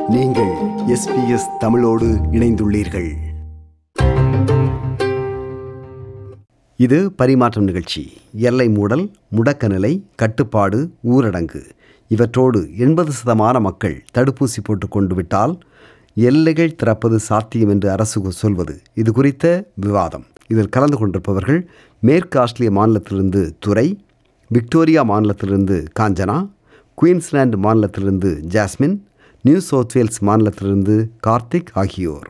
நீங்கள் எஸ்பிஎஸ் தமிழோடு இணைந்துள்ளீர்கள் இது பரிமாற்றம் நிகழ்ச்சி எல்லை மூடல் முடக்க நிலை கட்டுப்பாடு ஊரடங்கு இவற்றோடு எண்பது சதமான மக்கள் தடுப்பூசி போட்டுக் கொண்டு விட்டால் எல்லைகள் திறப்பது சாத்தியம் என்று அரசு சொல்வது இது குறித்த விவாதம் இதில் கலந்து கொண்டிருப்பவர்கள் மேற்கு ஆஸ்திரேலிய மாநிலத்திலிருந்து துரை விக்டோரியா மாநிலத்திலிருந்து காஞ்சனா குயின்ஸ்லாந்து மாநிலத்திலிருந்து ஜாஸ்மின் நியூ சவுத் வேல்ஸ் மாநிலத்திலிருந்து கார்த்திக் ஆகியோர்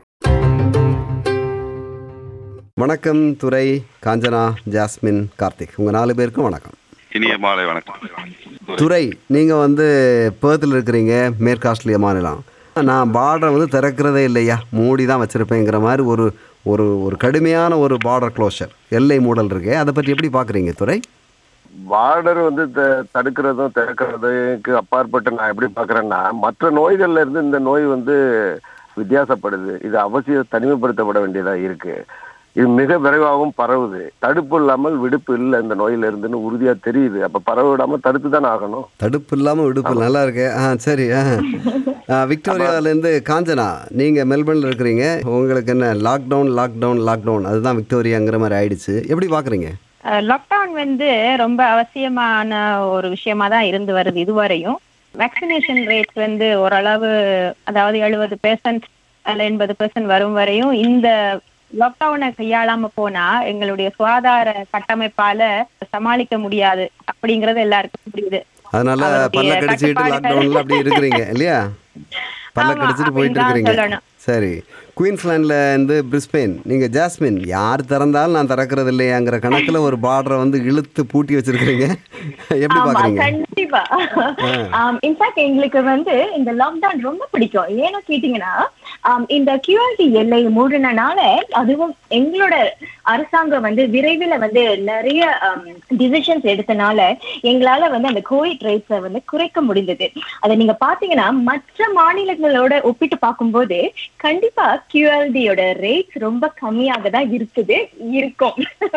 வணக்கம் துரை காஞ்சனா ஜாஸ்மின் கார்த்திக் உங்கள் நாலு பேருக்கும் வணக்கம் இனிய மாலை வணக்கம் துரை நீங்கள் வந்து பேர்த்தில் இருக்கிறீங்க மேற்கு ஆஸ்திரேலியா மாநிலம் நான் பார்டர் வந்து திறக்கிறதே இல்லையா மூடி தான் வச்சுருப்பேங்கிற மாதிரி ஒரு ஒரு ஒரு கடுமையான ஒரு பார்டர் க்ளோஷர் எல்லை மூடல் இருக்கே அதை பற்றி எப்படி பார்க்குறீங்க துரை பார்டர் வந்து த- தடுக்கிறதும் திறக்கிறதுக்கு அப்பாற்பட்டு நான் எப்படி பார்க்கறேன்னா மற்ற நோய்கள்ல இருந்து இந்த நோய் வந்து வித்தியாசப்படுது இது அவசியம் தனிமைப்படுத்தப்பட வேண்டியதா இருக்கு இது மிக விரைவாகவும் பரவுது தடுப்பு இல்லாமல் விடுப்பு இல்லை இந்த நோயில இருந்துன்னு உறுதியா தெரியுது அப்ப பரவ விடாம தடுத்து தானே ஆகணும் தடுப்பு இல்லாமல் விடுப்பு நல்லா இருக்கே ஆ சரி ஆ ஆ, விக்டோரியாவிலேருந்து காஞ்சனா நீங்கள் மெல்பர்னில் இருக்கிறீங்க உங்களுக்கு என்ன லாக்டவுன் லாக்டவுன் லாக்டவுன் அதுதான் விக்டோரியாங்கிற மாதிரி ஆயிடுச்சு எப்படி பார்க்குறீங்க லாக்டவுன் வந்து ரொம்ப அவசியமான ஒரு விஷயமா தான் இருந்து வருது இதுவரையும் வேக்சினேஷன் ரேட் வந்து ஓரளவு அதாவது எழுபது பெர்சன்ட் அல்ல எண்பது பெர்சன்ட் வரும் வரையும் இந்த லாக்டவுனை கையாளாம போனா எங்களுடைய சுகாதார கட்டமைப்பால சமாளிக்க முடியாது அப்படிங்கறது எல்லாருக்கும் புரியுது அதனால அவருடைய பல்ல கடிச்சிட்டு கட்டுப்பாடுகள். லாக்டவுனில் அப்படி இருக்கிறீங்க இல்லையா பல்ல ஆமா, கடிச்சிட்டு போயிட்டு அப்படின்னு தான் இருக்கிறீங்க சொல்லணும். சரி குயின்ஸ்லாண்டில் இருந்து பிரிஸ்பெயின் நீங்கள் ஜாஸ்மின் யார் திறந்தாலும் நான் திறக்கிறது இல்லையாங்கிற கணக்கில் ஒரு பார்டரை வந்து இழுத்து பூட்டி வச்சிருக்கிறீங்க எப்படி ஆமா பார்க்குறீங்க கண்டிப்பா இன்ஃபேக்ட் எங்களுக்கு வந்து இந்த லாக்டவுன் ரொம்ப பிடிக்கும் ஏன்னு கேட்டீங்கன்னா ஆம், இந்த கியூஆர்டி எல்லை மூடினால அதுவும் எங்களோட அரசாங்கம் வந்து விரைவில் வந்து நிறைய டிசிஷன்ஸ் எடுத்தனால எங்களால வந்து அந்த கோவிட் ரேட்ஸை வந்து குறைக்க முடிந்தது அதை நீங்க பாத்தீங்கன்னா மற்ற மாநிலங்களோட ஒப்பிட்டு பார்க்கும்போது கண்டிப்பா கியூஎல்டியோட ரேட்ஸ் ரொம்ப கம்மியாக தான் இருக்குது இருக்கும்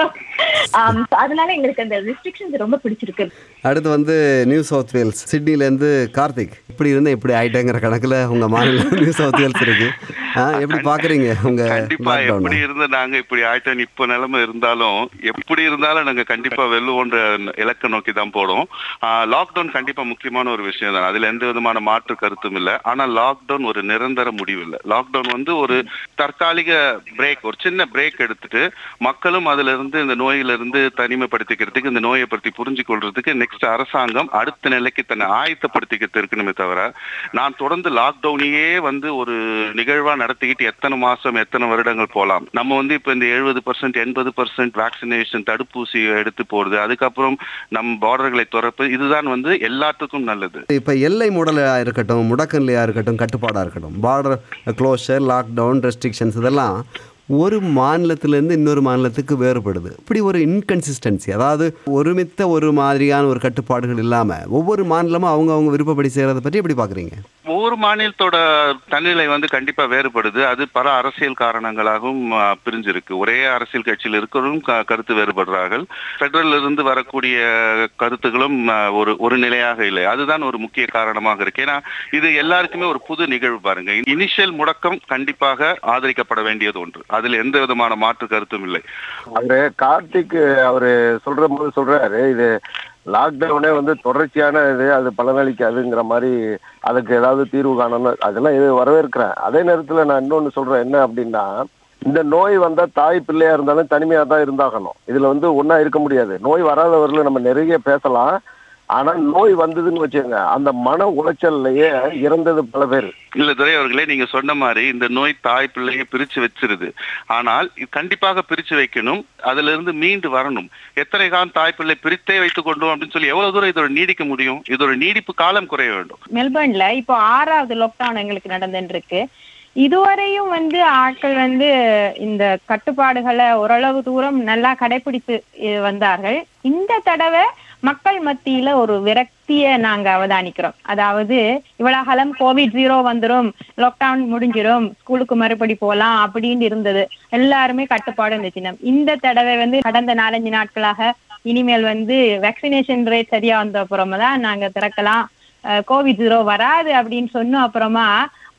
ஆம், so அதனால எங்களுக்கு அந்த ரெஸ்ட்ரிக்ஷன்ஸ் ரொம்ப பிடிச்சிருக்கு அடுத்து வந்து நியூ சவுத் வேல்ஸ் சிட்னிலேருந்து கார்த்திக் இப்படி இருந்தால் இப்படி ஆயிட்டேங்கிற கணக்கில் உங்கள் மாநிலம் நியூ சவுத் வேல்ஸ் இருக்கு ஆ எப்படி பார்க்குறீங்க உங்கள் கண்டிப்பா எப்படி இருந்து நாங்க இப்படி ஆயிட்டோம் இப்ப நிலைமை இருந்தாலும் எப்படி இருந்தாலும் நாங்க கண்டிப்பா வெல்லுவோன்ற இலக்க நோக்கி தான் போடும் லாக்டவுன் கண்டிப்பா முக்கியமான ஒரு விஷயம் தான் அதுல எந்த விதமான மாற்று கருத்தும் இல்ல ஆனா லாக்டவுன் ஒரு நிரந்தர முடிவு இல்ல லாக்டவுன் வந்து ஒரு தற்காலிக பிரேக் ஒரு சின்ன பிரேக் எடுத்துட்டு மக்களும் அதுல இருந்து இந்த நோயில இருந்து தனிமைப்படுத்திக்கிறதுக்கு இந்த நோயை பற்றி புரிஞ்சு கொள்றதுக்கு நெக்ஸ்ட் அரசாங்கம் அடுத்த நிலைக்கு தன்னை ஆயத்தப்படுத்திக்கிட்டு இருக்கணுமே தவிர நான் தொடர்ந்து லாக்டவுனையே வந்து ஒரு நிகழ்வா நடத்திக்கிட்டு எத்தனை மாசம் எத்தனை வருடங்கள் போலாம் நம்ம வந்து இப்ப இந்த எழுபது பர்சன்ட் எண்பது பர்சன்ட் வேக்சினேஷன் தடுப்பூசி எடுத்து போறது அதுக்கப்புறம் நம் பார்டர்களை திறப்பு இதுதான் வந்து எல்லாத்துக்கும் நல்லது இப்போ எல்லை மூடலாக இருக்கட்டும் முடக்கநிலையாக இருக்கட்டும் கட்டுப்பாடாக இருக்கட்டும் பார்டர் க்ளோஷர் லாக்டவுன் ரெஸ்ட்ரிக்ஷன்ஸ் இதெல்லாம் ஒரு மாநிலத்திலேருந்து இன்னொரு மாநிலத்துக்கு வேறுபடுது இப்படி ஒரு இன்கன்சிஸ்டன்சி அதாவது ஒருமித்த ஒரு மாதிரியான ஒரு கட்டுப்பாடுகள் இல்லாமல் ஒவ்வொரு மாநிலமும் அவங்க அவங்க விருப்பப்படி செய்கிறத பற்றி எப்படி பார்க்குறீங்க ஒவ்வொரு மாநிலத்தோட தன்னிலை வந்து கண்டிப்பா வேறுபடுது அது பல அரசியல் காரணங்களாகவும் ஆ, பிரிஞ்சிருக்கு ஒரே அரசியல் கட்சியில் இருக்கிறவரும் க- கருத்து வேறுபடுறார்கள் பெடரல் இருந்து வரக்கூடிய கருத்துகளும் ஆ, ஒரு ஒரு நிலையாக இல்லை அதுதான் ஒரு முக்கிய காரணமாக இருக்கு ஏன்னா இது எல்லாருக்குமே ஒரு புது நிகழ்வு பாருங்க இனிஷியல் முடக்கம் கண்டிப்பாக ஆதரிக்கப்பட வேண்டியது ஒன்று அதில் எந்த விதமான மாற்று கருத்தும் இல்லை அவரு கார்த்திக் அவரு சொல்ற போது சொல்றாரு இது லாக்டவுனே வந்து தொடர்ச்சியான இது அது பலனளிக்காதுங்கிற மாதிரி அதுக்கு ஏதாவது தீர்வு காணணும் அதெல்லாம் இது வரவேற்கிறேன் அதே நேரத்துல நான் இன்னொன்னு சொல்றேன் என்ன அப்படின்னா இந்த நோய் வந்தா தாய் பிள்ளையா இருந்தாலும் தனிமையா தான் இருந்தாகணும் இதுல வந்து ஒண்ணா இருக்க முடியாது நோய் வராதவர்கள் நம்ம நிறைய பேசலாம் ஆனா நோய் வந்ததுன்னு வச்சுக்கோங்க அந்த மன உளைச்சல்லையே இறந்தது பல பேர் இல்ல துரை அவர்களே நீங்க சொன்ன மாதிரி இந்த நோய் தாய் பிள்ளையை பிரிச்சு வச்சிருது ஆனால் இது கண்டிப்பாக பிரிச்சு வைக்கணும் அதுல இருந்து மீண்டு வரணும் எத்தனை காலம் தாய் பிள்ளை பிரித்தே வைத்துக் கொண்டோம் அப்படின்னு சொல்லி எவ்வளவு தூரம் இதோட நீடிக்க முடியும் இதோட நீடிப்பு காலம் குறைய வேண்டும் மெல்பர்ன்ல இப்போ ஆறாவது லாக்டவுன் எங்களுக்கு நடந்துட்டு இருக்கு இதுவரையும் வந்து ஆட்கள் வந்து இந்த கட்டுப்பாடுகளை ஓரளவு தூரம் நல்லா கடைபிடித்து அஹ், வந்தார்கள் இந்த தடவை மக்கள் மத்தியில ஒரு விரக்திய நாங்க அவதானிக்கிறோம் அதாவது இவ்வளவு காலம் கோவிட் ஜீரோ வந்துரும் லாக்டவுன் முடிஞ்சிரும் ஸ்கூலுக்கு மறுபடி போலாம் அப்படின்னு இருந்தது எல்லாருமே கட்டுப்பாடு இருந்துச்சு இந்த தடவை வந்து கடந்த நாலஞ்சு நாட்களாக இனிமேல் வந்து வேக்சினேஷன் ரேட் சரியா வந்த அப்புறமா தான் நாங்க திறக்கலாம் கோவிட் ஜீரோ வராது அப்படின்னு சொன்னோம் அப்புறமா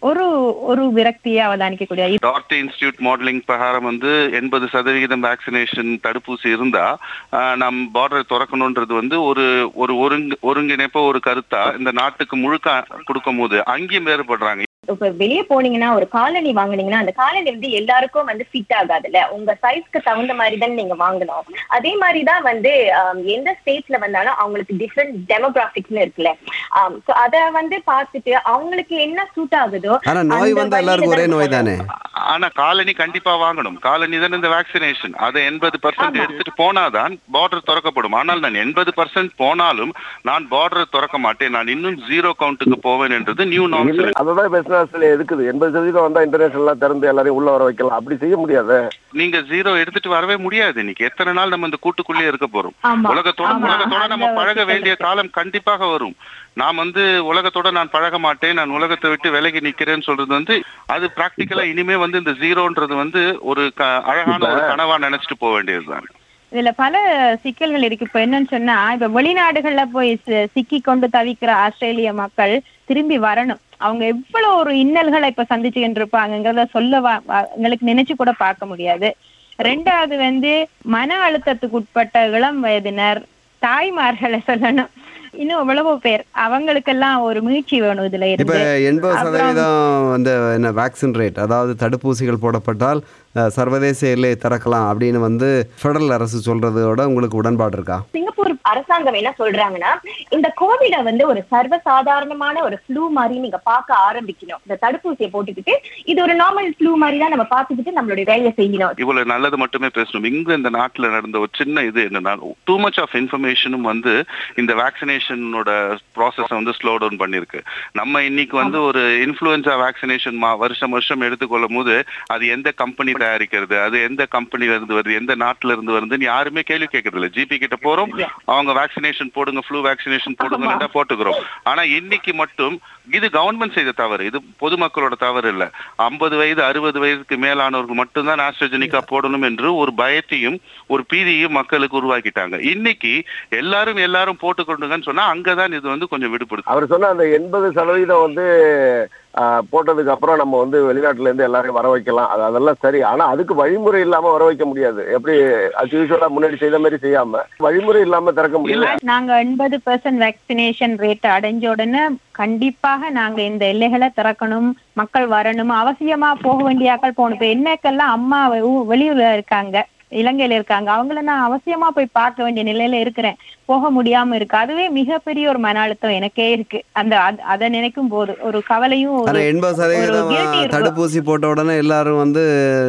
ஒரு ஒரு விரக்தியை அவதானிக்கக்கூடிய டாக்டர் இன்ஸ்டியூட் மாடலிங் பிரகாரம் வந்து எண்பது சதவிகிதம் வேக்சினேஷன் தடுப்பூசி இருந்தா ஆஹ், நம் பார்டரை திறக்கணுன்றது வந்து ஒரு ஒரு ஒருங்கு ஒருங்கிணைப்ப ஒரு கருத்தா இந்த நாட்டுக்கு முழுக்க கொடுக்கும் போது அங்கேயும் வேறுபடுறாங்க இப்ப வெளியே போனீங்கன்னா ஒரு காலனி வாங்குனீங்கன்னா அந்த காலனி வந்து எல்லாருக்கும் வந்து ஃபிட் ஆகாதுல்ல உங்க சைஸ்க்கு தகுந்த மாதிரி தான் நீங்க வாங்கணும் அதே மாதிரி தான் வந்து ஆம், எந்த ஸ்டேட்ஸ்ல வந்தாலும் அவங்களுக்கு டிஃப்ரெண்ட் டெமோகிராபிக்ஸ்னு இருக்குல்ல ஸோ அதை வந்து பார்த்துட்டு அவங்களுக்கு என்ன சூட் ஆகுதோ ஆனா நோய் அந்த வந்தா எல்லாருக்கும் ஒரே வழியில நோய் தானே ஆனா காலனி கண்டிப்பா வாங்கணும் காலனி தானே இந்த வேக்சினேஷன் அதை எண்பது பர்சன்ட் ஆமா. எடுத்துட்டு போனாதான் பார்டர் திறக்கப்படும் ஆனால் நான் எண்பது பர்சன்ட் போனாலும் நான் பார்டர் திறக்க மாட்டேன் நான் இன்னும் ஜீரோ கவுண்ட்டுக்கு போவேன் என்றது நியூ நார்ம்ஸ் அதுதான் வெஸ்ட் ஆஸ்திரேலியா இருக்குது எண்பது சதவீதம் வந்தா இன்டர்நேஷனல்லாம் திறந்து எல்லாரையும் உள்ள வர வைக்கலாம் அப்படி செய்ய முடியாது நீங்க ஜீரோ எடுத்துட்டு வரவே முடியாது இன்னைக்கு எத்தனை நாள் நம்ம இந்த கூட்டுக்குள்ளேயே இருக்க போறோம் ஆமா உலகத்தோட ஆமா. உலகத்தோட நம்ம அந்த பழக சிக்கல் வேண்டிய இருக்கு. காலம் கண்டிப்பாக வரும் நான் வந்து உலகத்தோட நான் பழக மாட்டேன் நான் உலகத்தை விட்டு விலகி நிக்கிறேன்னு சொல்றது வந்து அது பிராக்டிக்கலா இனிமே வந்து இந்த ஜீரோன்றது வந்து ஒரு க- அழகான ஒரு கனவா நினைச்சிட்டு போக வேண்டியதுதான் இதுல பல சிக்கல்கள் இருக்கு இப்ப என்னன்னு சொன்னா இப்ப வெளிநாடுகள்ல போய் சி- சிக்கி கொண்டு தவிக்கிற ஆஸ்திரேலிய மக்கள் திரும்பி வரணும் அவங்க எவ்வளவு ஒரு இன்னல்களை இப்ப சந்திச்சுக்கிட்டு இருப்பாங்கங்கிறத சொல்ல வா- வா- எங்களுக்கு நினைச்சு கூட பார்க்க முடியாது ரெண்டாவது வந்து மன அழுத்தத்துக்கு உட்பட்ட இளம் வயதினர் தாய்மார்களை சொல்லணும் இன்னும் எவ்வளவோ பேர் அவங்களுக்கெல்லாம் ஒரு மீட்சி வேணும் இதுல இப்போ இருந்து எண்பது அப்புறம் சதவீதம் அந்த என்ன வேக்சின் ரேட் அதாவது தடுப்பூசிகள் போடப்பட்டால் அஹ், சர்வதேச எல்லையை திறக்கலாம் அப்படின்னு வந்து ஃபெடரல் அரசு சொல்றதோட உங்களுக்கு உடன்பாடு இருக்கா சிங்கப்பூர் அரசாங்கம் என்ன சொல்றாங்கன்னா இந்த கோவிட வந்து ஒரு சர்வசாதாரணமான ஒரு ஃப்ளூ மாதிரி நீங்க பார்க்க ஆரம்பிக்கணும் இந்த தடுப்பூசியை போட்டுக்கிட்டு இது ஒரு நார்மல் ஃப்ளூ மாதிரி தான் நம்ம பார்த்துக்கிட்டு நம்மளுடைய வேலையை செய்யணும் இவ்வளவு நல்லது மட்டுமே பேசணும் இங்க இந்த நாட்டுல நடந்த ஒரு சின்ன இது என்னன்னா டூ மச் ஆஃப் இன்ஃபர்மேஷனும் வந்து இந்த வேக்சினேஷனோட ப்ராசஸை வந்து ஸ்லோ டவுன் பண்ணிருக்கு நம்ம இன்னைக்கு வந்து ஒரு இன்ஃப்ளூயன்சா வேக்சினேஷன் வருஷம் வருஷம் எடுத்துக்கொள்ளும் போது அது எந்த கம்பெனி தயாரிக்கிறது அது எந்த கம்பெனில இருந்து வருது எந்த நாட்டுல இருந்து வருதுன்னு யாருமே கேள்வி கேட்கறது இல்ல ஜிபி கிட்ட போறோம் அவங்க வேக்சினேஷன் போடுங்க ஃப்ளூ வேக்சினேஷன் போடுங்க போட்டுக்கிறோம் ஆனா இன்னைக்கு மட்டும் இது கவர்மெண்ட் செய்த தவறு இது பொதுமக்களோட தவறு இல்ல ஐம்பது வயது அறுபது வயதுக்கு மேலானவர்கள் மட்டும்தான் ஆஸ்ட்ரஜெனிக்கா போடணும் என்று ஒரு பயத்தையும் ஒரு பீதியையும் மக்களுக்கு உருவாக்கிட்டாங்க இன்னைக்கு எல்லாரும் எல்லாரும் போட்டுக்கொண்டுங்கன்னு சொன்னா அங்கதான் இது வந்து கொஞ்சம் விடுபடுது அவர் சொன்ன அந்த எண்பது சதவீதம் வந்து ஆஹ், போட்டதுக்கு அப்புறம் நம்ம வந்து வெளிநாட்டுல இருந்து எல்லாரையும் வர வைக்கலாம் அது அதெல்லாம் சரி ஆனா அதுக்கு வழிமுறை இல்லாம வர வைக்க முடியாது எப்படி அது யூஸ்வலா முன்னாடி செய்த மாதிரி செய்யாம வழிமுறை இல்லாம திறக்க முடியல நாங்க எண்பது பெர்சன்ட் வேக்சினேஷன் ரேட் அடைஞ்ச உடனே கண்டிப்பாக நாங்க இந்த எல்லைகளை திறக்கணும் மக்கள் வரணும் அவசியமா போக வேண்டிய ஆட்கள் போகணும் இப்ப என்னக்கெல்லாம் அம்மா ஊ- வெளியூர்ல இருக்காங்க இலங்கையில இருக்காங்க அவங்கள நான் அவசியமா போய் பார்க்க வேண்டிய நிலையில இருக்கிறேன் போக முடியாம இருக்கு அதுவே மிகப்பெரிய ஒரு மன அழுத்தம் எனக்கே இருக்கு அந்த அத- அதை நினைக்கும் போது ஒரு கவலையும் ஆனா ஒரு எண்பது ஒரு சதவீதம் guilty இருக்கும். தடுப்பூசி போட்ட உடனே எல்லாரும் வந்து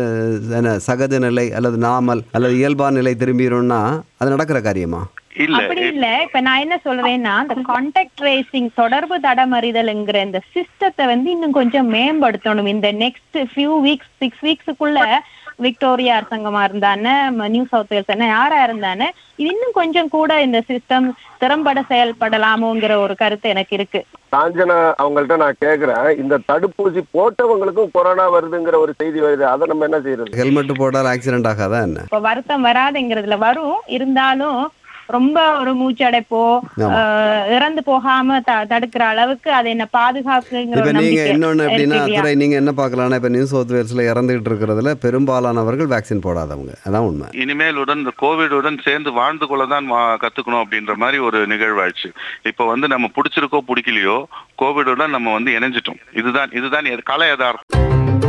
என்ன சகஜ நிலை அல்லது நாமல் அல்லது இயல்பான நிலை திரும்பிடும்னா அது நடக்கிற காரியமா இல்ல அப்படி இல்ல இப்ப நான் என்ன சொல்றேன்னா இந்த கான்டாக்ட் ட்ரேசிங் தொடர்பு தடமறிதல்ங்கிற இந்த சிஸ்டத்தை வந்து இன்னும் கொஞ்சம் மேம்படுத்தணும் இந்த நெக்ஸ்ட் ஃபியூ வீக்ஸ் சிக்ஸ் வீக்ஸுக்குள்ள விக்டோரியா அரசாங்கமா இருந்தானே ம- நியூ சவுத் வேல்ஸ் என்ன யாரா இருந்தானே இது இன்னும் கொஞ்சம் கூட இந்த சிஸ்டம் திறம்பட செயல்படலாமோங்கிற ஒரு கருத்து எனக்கு இருக்கு காஞ்சனா அவங்கள்ட்ட நான் கேக்குறேன் இந்த தடுப்பூசி போட்டவங்களுக்கும் கொரோனா வருதுங்கிற ஒரு செய்தி வருது அதை நம்ம என்ன செய்யறது ஹெல்மெட் போட்டால் ஆக்சிடென்ட் ஆகாதா என்ன இப்ப வருத்தம் வராதுங்கிறதுல வரும் இருந்தாலும் ரொம்ப ஒரு மூச்சடைப்போ ஆமா. ஆஹ், இறந்து போகாம த தடுக்கிற அளவுக்கு அது என்ன பாதுகாக்குங்கிற இப்போ ஒரு நீங்க நம்பிக்கை இன்னொன்னு எப்படின்னா இருக்கு இல்லையா? துறை நீங்க என்ன பார்க்கலாம்னா இப்போ நியூ சவுத் வேல்ஸ்ல இறந்துகிட்டு இருக்கிறதுல பெரும்பாலானவர்கள் வேக்சின் போடாதவங்க அதான் உண்மை இனிமேலுடன் இந்த கோவிடுடன் சேர்ந்து வாழ்ந்து கொள்ளதான் வா- கத்துக்கணும் அப்படின்ற மாதிரி ஒரு நிகழ்வாயிடுச்சு இப்போ வந்து நம்ம பிடிச்சிருக்கோ பிடிக்கலையோ கோவிடுடன் நம்ம வந்து இணைஞ்சிட்டோம் இதுதான் இதுதான் எ- கலை யதார்த்தம்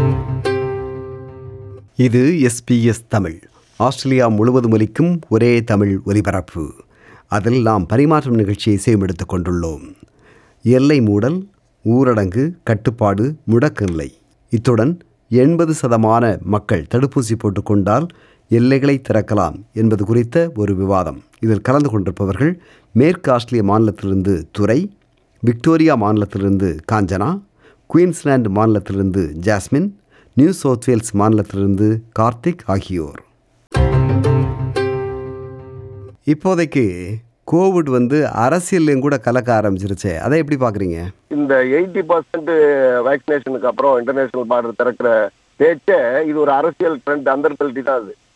இது எஸ்பிஎஸ் தமிழ் ஆஸ்திரேலியா முழுவதும் ஒலிக்கும் ஒரே தமிழ் ஒலிபரப்பு அதில் நாம் பரிமாற்றம் நிகழ்ச்சியை செய்யமெடுத்துக் கொண்டுள்ளோம் எல்லை மூடல் ஊரடங்கு கட்டுப்பாடு முடக்கு நிலை இத்துடன் எண்பது சதமான மக்கள் தடுப்பூசி போட்டுக்கொண்டால் எல்லைகளை திறக்கலாம் என்பது குறித்த ஒரு விவாதம் இதில் கலந்து கொண்டிருப்பவர்கள் மேற்கு ஆஸ்திரேலிய மாநிலத்திலிருந்து துரை விக்டோரியா மாநிலத்திலிருந்து காஞ்சனா குயின்ஸ்லாந்து மாநிலத்திலிருந்து ஜாஸ்மின் நியூ சவுத் வேல்ஸ் மாநிலத்திலிருந்து கார்த்திக் ஆகியோர் இப்போதைக்கு கோவிட் வந்து அரசியல்லையும் கூட கலக்க ஆரம்பிச்சிருச்சே அதை எப்படி பார்க்குறீங்க இந்த எயிட்டி பர்சன்ட் வேக்சினேஷனுக்கு அப்புறம் இன்டர்நேஷனல் பார்டர் திறக்கிற பேச்சே இது ஒரு அரசியல் ட்ரெண்ட் அந்த தான் அது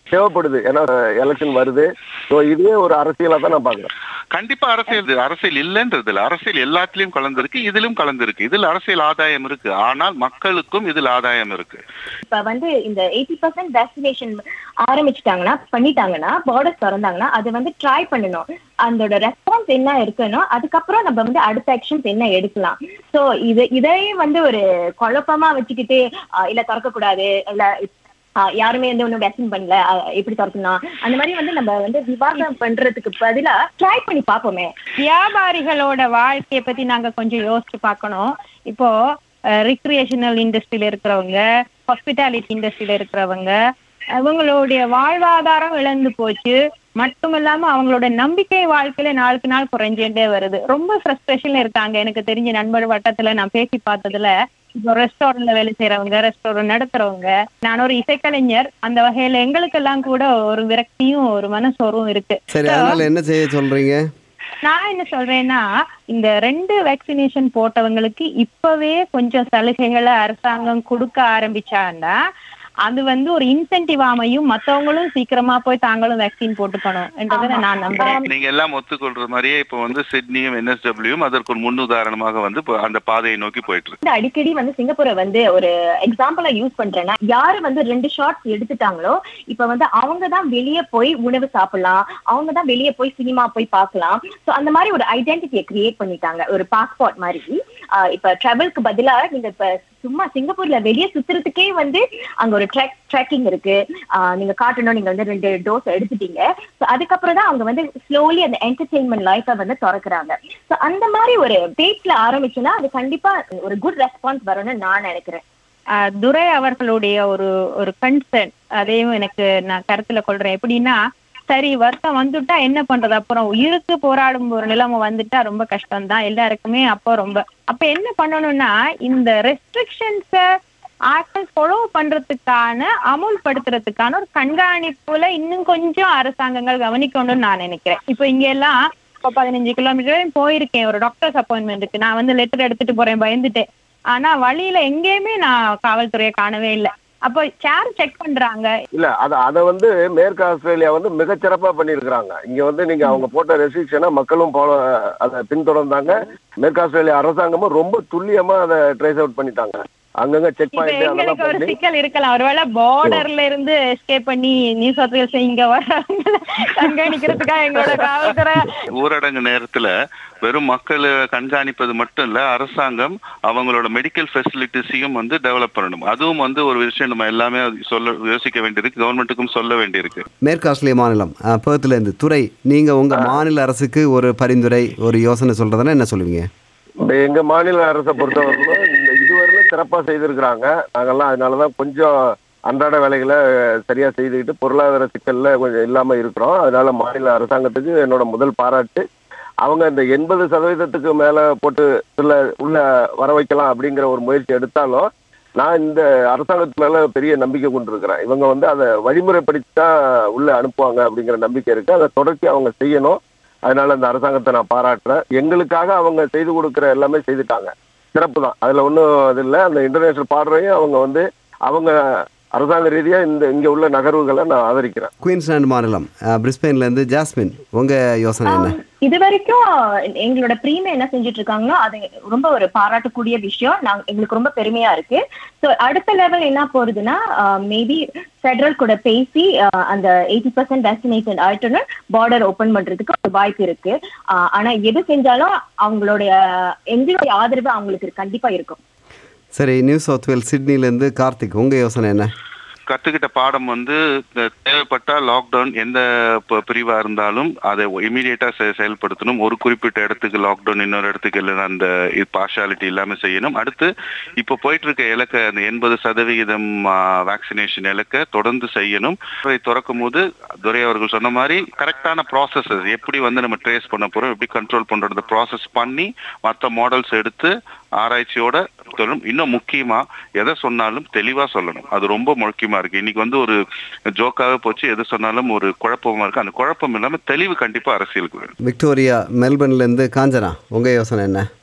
தேவைப்படுது ஏன்னா எலெக்ஷன் வருது ஸோ இதுவே ஒரு அரசியலா தான் நான் பாக்குறேன் கண்டிப்பா அரசியல் இது. அரசியல் இல்லைன்றது இல்ல அரசியல் எல்லாத்துலயும் கலந்திருக்கு இதிலும் கலந்திருக்கு இதில் அரசியல் ஆதாயம் இருக்கு ஆனால் மக்களுக்கும் இதில் ஆதாயம் இருக்கு இப்ப வந்து இந்த எயிட்டி பர்சன்ட் வேக்சினேஷன் ஆரம்பிச்சுட்டாங்கன்னா பண்ணிட்டாங்கன்னா பார்டர்ஸ் திறந்தாங்கன்னா அது வந்து ட்ரை பண்ணணும் அதோட ரெஸ்பான்ஸ் என்ன இருக்குன்னா அதுக்கப்புறம் நம்ம வந்து அடுத்த ஆக்ஷன்ஸ் என்ன எடுக்கலாம் சோ இது இதையே வந்து ஒரு குழப்பமா வச்சுக்கிட்டு ஆஹ் இல்ல திறக்க கூடாது இல்ல ஆஹ் யாருமே வந்து ஒன்றும் வேக்சின் பண்ணல ஆஹ் எப்படி திறக்கணும் அந்த மாதிரி வந்து நம்ம வந்து விவாதம் பண்றதுக்கு பதிலா ட்ரை பண்ணி பார்ப்போமே வியாபாரிகளோட வாழ்க்கையை பத்தி நாங்க கொஞ்சம் யோசிச்சு பார்க்கணும் இப்போ ரிக்ரியேஷனல் இண்டஸ்ட்ரியில இருக்கிறவங்க ஹாஸ்பிட்டாலிட்டி இண்டஸ்ட்ரியில இருக்கிறவங்க அவங்களுடைய வாழ்வாதாரம் இழந்து போச்சு மட்டும் இல்லாம அவங்களோட நம்பிக்கை வாழ்க்கையில நாளுக்கு நாள் குறைஞ்சுட்டே வருது ரொம்ப ஃப்ரஸ்ட்ரேஷன்ல இருக்காங்க எனக்கு தெரிஞ்ச நண்பர் வட்டத்துல நான் பேசி பார்த்ததுல இப்போ ரெஸ்டாரண்ட்ல வேலை செய்யறவங்க ரெஸ்டாரண்ட் நடத்துறவங்க நான் ஒரு இசைக்கலைஞர் அந்த வகையில எங்களுக்கெல்லாம் கூட ஒரு விரக்தியும் ஒரு மனசோர்வும் இருக்கு சரி அதனால என்ன செய்ய சொல்றீங்க நான் என்ன சொல்றேன்னா இந்த ரெண்டு வேக்சினேஷன் போட்டவங்களுக்கு இப்பவே கொஞ்சம் சலுகைகளை அரசாங்கம் கொடுக்க ஆரம்பிச்சாங்கன்னா அது வந்து ஒரு இன்சென்டிவ் அமையும் மத்தவங்களும் சீக்கிரமா போய் தாங்களும் வேக்சின் போட்டுக்கணும் என்றதை நான் நம்புறேன் நீங்க எல்லாம் ஒத்துக்கொள்ற மாதிரியே இப்போ வந்து சிட்னியும் என்எஸ்டபிள்யூயும் அதற்கு ஒரு முன்னுதாரணமாக வந்து இப்போ அந்த பாதையை நோக்கி போயிட்டு இருக்கு வந்து அடிக்கடி வந்து சிங்கப்பூரை வந்து ஒரு எக்ஸாம்பிளா யூஸ் பண்றேன்னா யாரு வந்து ரெண்டு ஷார்ட்ஸ் எடுத்துட்டாங்களோ இப்ப வந்து அவங்க தான் வெளியே போய் உணவு சாப்பிடலாம் அவங்க தான் வெளியே போய் சினிமா போய் பார்க்கலாம் சோ அந்த மாதிரி ஒரு ஐடென்டிட்டியை கிரியேட் பண்ணிட்டாங்க ஒரு பாஸ்போர்ட் மாதிரி ஆஹ் இப்ப டிராவல்க்கு பதிலா நீங்க இப்ப சும்மா சிங்கப்பூர்ல வெளியே சுத்துறதுக்கே வந்து அங்க ஒரு ட்ராக் ட்ராக்கிங் இருக்கு ஆஹ் நீங்க காட்டணும் நீங்க வந்து ரெண்டு டோஸ் எடுத்துட்டீங்க சோ அதுக்கப்புறம் தான் அவங்க வந்து ஸ்லோலி அந்த என்டர்டெயின்மெண்ட் லைஃபை வந்து திறக்கிறாங்க சோ அந்த மாதிரி ஒரு பேட்ல ஆரம்பிச்சுன்னா அது கண்டிப்பா ஒரு குட் ரெஸ்பான்ஸ் வரும்னு நான் நினைக்கிறேன் ஆஹ் துரை அவர்களுடைய ஒரு ஒரு கன்சர்ன் அதையும் எனக்கு நான் கருத்துல கொள்றேன் எப்படின்னா சரி வருத்தம் வந்துட்டா என்ன பண்றது அப்புறம் உயிருக்கு போராடும் ஒரு நிலைமை வந்துட்டா ரொம்ப கஷ்டம் தான் எல்லாருக்குமே அப்போ ரொம்ப அப்ப என்ன பண்ணணும்னா இந்த ரெஸ்ட்ரிக்ஷன்ஸ ஆக்கள் ஃபாலோ பண்றதுக்கான அமுல்படுத்துறதுக்கான ஒரு கண்காணிப்புல இன்னும் கொஞ்சம் அரசாங்கங்கள் கவனிக்கணும்னு நான் நினைக்கிறேன் இப்போ இங்க எல்லாம் இப்போ பதினஞ்சு கிலோமீட்டர் போயிருக்கேன் ஒரு டாக்டர்ஸ் அப்பாயின்மெண்ட்டுக்கு நான் வந்து லெட்டர் எடுத்துட்டு போறேன் பயந்துட்டேன் ஆனா வழியில எங்கேயுமே நான் காவல்துறையை காணவே இல்லை அப்போ சேர் செக் பண்றாங்க இல்ல அத அத வந்து மேற்கு ஆஸ்திரேலியா வந்து மிகச்சிறப்பா பண்ணியிருக்கிறாங்க இங்க வந்து நீங்க அவங்க போட்ட ரெஸ்ட்ரிக்ஷனை மக்களும் போல அதை பின்தொடர்ந்தாங்க மேற்கு ஆஸ்திரேலியா அரசாங்கமும் ரொம்ப துல்லியமா அதை ட்ரேஸ் அவுட் பண்ணிட்டாங்க அங்கங்க செக் இப்ப பாயிண்ட் அதெல்லாம் எங்களுக்கு ஒரு பண்ணி சிக்கல் இருக்கலாம் ஒருவேளை பார்டர்ல இருந்து எஸ்கேப் பண்ணி நியூ சவுத் வேல்ஸ் இங்க வர்றவங்கள கண்காணிக்கிறதுக்காக எங்களோட காவல்துறை ஊரடங்கு நேரத்துல வெறும் மக்களை கண்காணிப்பது மட்டும் இல்ல அரசாங்கம் அவங்களோட மெடிக்கல் ஃபெசிலிட்டிஸையும் வந்து டெவலப் பண்ணணும் அதுவும் வந்து ஒரு விஷயம் நம்ம எல்லாமே சொல்ல யோசிக்க வேண்டியிருக்கு கவர்மெண்ட்டுக்கும் சொல்ல வேண்டியிருக்கு மேற்கு ஆஸ்திரேலியா மாநிலம் அஹ், பெர்த்ல இருந்து துறை நீங்க உங்க மாநில அரசுக்கு ஒரு பரிந்துரை ஒரு யோசனை சொல்றதுன்னா என்ன சொல்லுவீங்க இந்த எங்க மாநில அரசை பொறுத்தவரையிலும் இந்த இதுவரையிலும் சிறப்பா செய்திருக்கிறாங்க நாங்கெல்லாம் அதனாலதான் கொஞ்சம் அன்றாட வேலைகளை சரியா செய்துக்கிட்டு பொருளாதார சிக்கல்ல கொஞ்சம் இல்லாம இருக்கிறோம் அதனால மாநில அரசாங்கத்துக்கு என்னோட முதல் பாராட்டு அவங்க இந்த எண்பது சதவீதத்துக்கு மேல போட்டு உள்ள உள்ள வர வைக்கலாம் அப்படிங்கிற ஒரு முயற்சி எடுத்தாலும் நான் இந்த அரசாங்கத்து மேல பெரிய நம்பிக்கை கொண்டிருக்கிறேன் இவங்க வந்து அதை வழிமுறைப்படுத்தி தான் உள்ள அனுப்புவாங்க அப்படிங்கிற நம்பிக்கை இருக்கு அதை தொடர்ச்சி அவங்க செய்யணும் அதனால அந்த அரசாங்கத்தை நான் பாராட்டுறேன் எங்களுக்காக அவங்க செய்து கொடுக்குற எல்லாமே செய்துட்டாங்க சிறப்பு தான் அதுல ஒன்றும் இது இல்லை அந்த இன்டர்நேஷனல் பார்டரையும் அவங்க வந்து அவங்க அரசாங்க ரீதியா இந்த இங்க உள்ள நகர்வுகளை நான் ஆதரிக்கிறேன் குயின்ஸ்லாந்து மாநிலம் அஹ், பிரிஸ்பெயின்ல இருந்து ஜாஸ்மின் உங்க யோசனை என்ன இது வரைக்கும் எங்களோட பிரீமியம் என்ன செஞ்சுட்டு இருக்காங்களோ அது ரொம்ப ஒரு பாராட்டக்கூடிய விஷயம் நாங்க எங்களுக்கு ரொம்ப பெருமையா இருக்கு ஸோ அடுத்த லெவல் என்ன போறதுன்னா மேபி ஃபெடரல் கூட பேசி ஆஹ் அந்த எயிட்டி பர்சன்ட் வேக்சினேஷன் ஆயிட்டுன்னு பார்டர் ஓபன் பண்றதுக்கு ஒரு வாய்ப்பு இருக்கு ஆஹ் ஆனா எது செஞ்சாலும் அவங்களுடைய எங்களுடைய ஆதரவு அவங்களுக்கு கண்டிப்பா இருக்கும் சரி நியூ சவுத் வேல்ஸ் சிட்னில இருந்து கார்த்திக் உங்க யோசனை என்ன கத்துக்கிட்ட பாடம் வந்து இந்த தேவைப்பட்டா லாக்டவுன் எந்த ப- பிரிவா இருந்தாலும் அதை இமீடியட்டா செயல்படுத்தணும் ஒரு குறிப்பிட்ட இடத்துக்கு லாக்டவுன் இன்னொரு இடத்துக்கு இல்லைன்னா அந்த பார்ஷாலிட்டி இல்லாம செய்யணும் அடுத்து இப்போ போயிட்டு இருக்க இலக்க அந்த எண்பது சதவிகிதம் வேக்சினேஷன் இலக்க தொடர்ந்து செய்யணும் இதை திறக்கும் போது துரை அவர்கள் சொன்ன மாதிரி கரெக்டான ப்ராசஸஸ் எப்படி வந்து நம்ம ட்ரேஸ் பண்ண போறோம் எப்படி கண்ட்ரோல் பண்றது ப்ராசஸ் பண்ணி மற்ற மாடல்ஸ் எடுத்து ஆராய்ச்சியோட சொல்லணும் இன்னும் முக்கியமா எதை சொன்னாலும் தெளிவா சொல்லணும் அது ரொம்ப முக்கியமா இருக்கு இன்னைக்கு வந்து ஒரு ஜோக்காவே போச்சு எது சொன்னாலும் ஒரு குழப்பமா இருக்கு அந்த குழப்பம் இல்லாம தெளிவு கண்டிப்பா அரசியலுக்கு வேணும் விக்டோரியா மெல்பர்ன்ல இருந்து காஞ்சனா உங்க யோசனை என்ன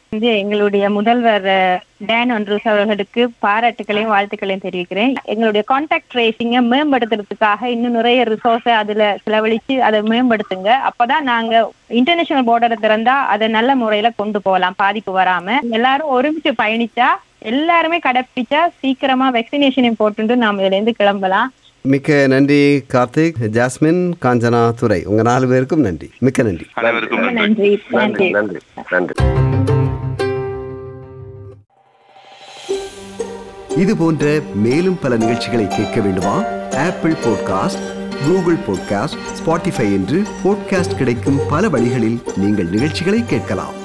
வந்து எங்களுடைய முதல்வர் அஹ், டேன் ஒன்ரூஸ் அவர்களுக்கு பாராட்டுகளையும் வாழ்த்துக்களையும் தெரிவிக்கிறேன் எங்களுடைய கான்டாக்ட் ட்ரேசிங்கை மேம்படுத்துறதுக்காக இன்னும் நிறைய ரிசோர்ஸை அதுல செலவழிச்சு அதை மேம்படுத்துங்க அப்பதான் நாங்க இன்டர்நேஷனல் பார்டரை திறந்தா அதை நல்ல முறையில கொண்டு போகலாம் பாதிப்பு வராம எல்லாரும் ஒருமிச்சு பயணிச்சா எல்லாருமே கடைப்பிடிச்சா சீக்கிரமா வேக்சினேஷனையும் போட்டுட்டு நாம இதுல இருந்து கிளம்பலாம் மிக்க நன்றி கார்த்திக் ஜாஸ்மின் காஞ்சனா துரை உங்க நாலு பேருக்கும் நன்றி மிக்க நன்றி அனைவருக்கும் ரொம்ப நன்றி நன்றி நன்றி நன்றி நன்றி நன்றி இது போன்ற மேலும் பல நிகழ்ச்சிகளை கேட்க வேண்டுமா Apple podcast Google podcast Spotify என்று பாட்காஸ்ட் கிடைக்கும் பல வழிகளில் நீங்கள் நிகழ்ச்சிகளை கேட்கலாம்